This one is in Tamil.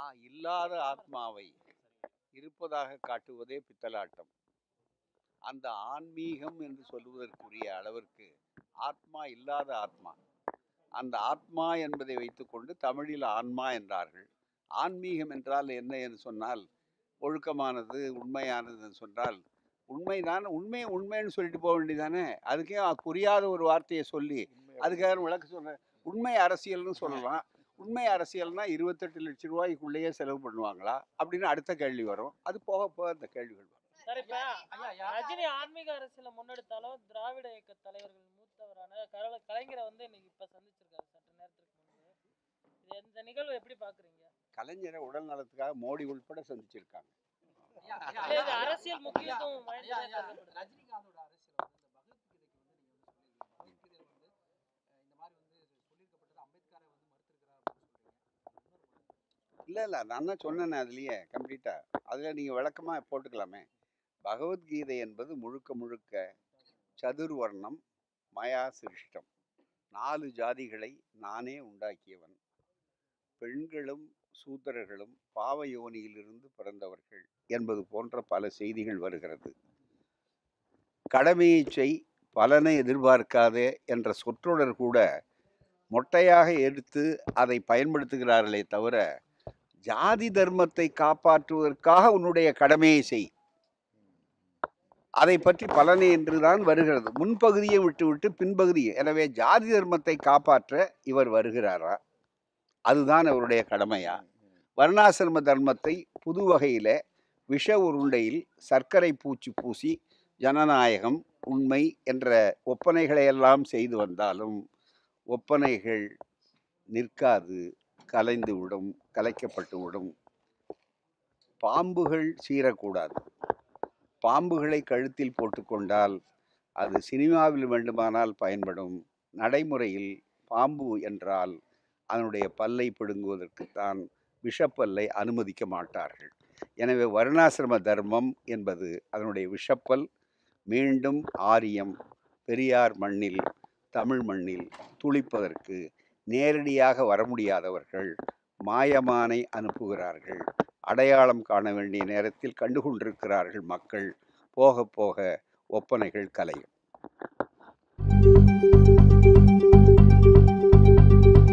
ஆ இல்லாத ஆத்மாவை இருப்பதாக காட்டுவதே பித்தலாட்டம் அந்த ஆன்மீகம் என்று சொல்வதற்குரிய அளவிற்கு ஆத்மா இல்லாத ஆத்மா அந்த ஆத்மா என்பதை வைத்துக்கொண்டு தமிழில் ஆன்மா என்றார்கள் ஆன்மீகம் என்றால் என்ன என்று சொன்னால் ஒழுக்கமானது உண்மையானது என்று சொன்னால் உண்மைதான் உண்மை உண்மைன்னு சொல்லிட்டு போக வேண்டியதானே அதுக்கே புரியாத ஒரு வார்த்தையை சொல்லி அதுக்காக விளக்கு சொல்கிறேன் உண்மை அரசியல்னு சொல்லலாம் உண்மை அரசியல்னா இருபத்தெட்டு லட்ச ரூபாய்க்குள்ளேயே செலவு பண்ணுவாங்களா அப்படின்னு அடுத்த கேள்வி வரும் அது போக போக அந்த கேள்விகள் வரும் சார் இப்ப ரஜினி ஆன்மீக அரசியல முன்னெடுத்தாலும் திராவிட இயக்க தலைவர்கள் மூத்தவரான கரல கலைஞரை வந்து இன்னைக்கு இப்ப சந்திச்சிருக்காரு சற்று நேரத்துக்கு முன்பு இது இந்த நிகழ்வு எப்படி பாக்குறீங்க கலைஞரை உடல் நலத்துக்காக மோடி உள்பட சந்திச்சிருக்காங்க இல்ல, இது அரசியல் முக்கியத்துவம் வாய்ந்ததா கருதப்படுது. ரஜினிகாந்தோட அரசியல் வந்து இந்த பகவத்கீதைக்கு வந்து நீங்க வந்து சொல்லியிருக்கீங்க பகவத்கீதையில வந்து இந்த மாதிரி வந்து அஹ், இந்த மாதிரி வந்து சொல்லியிருக்கிறார் அப்படின்னு சொல்றீங்க இல்லை இல்லை நான் தான் சொன்னேனே அதுலேயே கம்ப்ளீட்டாக அதில் நீங்கள் விளக்கமாக போட்டுக்கலாமே பகவத்கீதை என்பது முழுக்க முழுக்க சதுர்வர்ணம் மயா சிருஷ்டம் நாலு ஜாதிகளை நானே உண்டாக்கியவன் பெண்களும் சூத்திரர்களும் பாவ யோனியிலிருந்து பிறந்தவர்கள் என்பது போன்ற பல செய்திகள் வருகிறது கடமையை செய் பலனை எதிர்பார்க்காதே என்ற சொற்றொடர் கூட மொட்டையாக எடுத்து அதை பயன்படுத்துகிறார்களே தவிர ஜாதி தர்மத்தை காப்பாற்றுவதற்காக உன்னுடைய கடமையை செய் அதை பற்றி பலனை என்றுதான் வருகிறது முன்பகுதியை விட்டுவிட்டு பின்பகுதி எனவே ஜாதி தர்மத்தை காப்பாற்ற இவர் வருகிறாரா அதுதான் அவருடைய கடமையா வர்ணாசிரம தர்மத்தை புது வகையில விஷ உருண்டையில் சர்க்கரை பூச்சி பூசி ஜனநாயகம் உண்மை என்ற ஒப்பனைகளை எல்லாம் செய்து வந்தாலும் ஒப்பனைகள் நிற்காது கலைந்து விடும் கலைக்கப்பட்டு விடும் பாம்புகள் சீரக்கூடாது பாம்புகளை கழுத்தில் போட்டுக்கொண்டால் அது சினிமாவில் வேண்டுமானால் பயன்படும் நடைமுறையில் பாம்பு என்றால் அதனுடைய பல்லை பிடுங்குவதற்குத்தான் விஷப்பல்லை அனுமதிக்க மாட்டார்கள் எனவே வருணாசிரம தர்மம் என்பது அதனுடைய விஷப்பல் மீண்டும் ஆரியம் பெரியார் மண்ணில் தமிழ் மண்ணில் துளிப்பதற்கு நேரடியாக வர முடியாதவர்கள் மாயமானை அனுப்புகிறார்கள் அடையாளம் காண வேண்டிய நேரத்தில் கண்டுகொண்டிருக்கிறார்கள் மக்கள் போக போக ஒப்பனைகள் கலையும்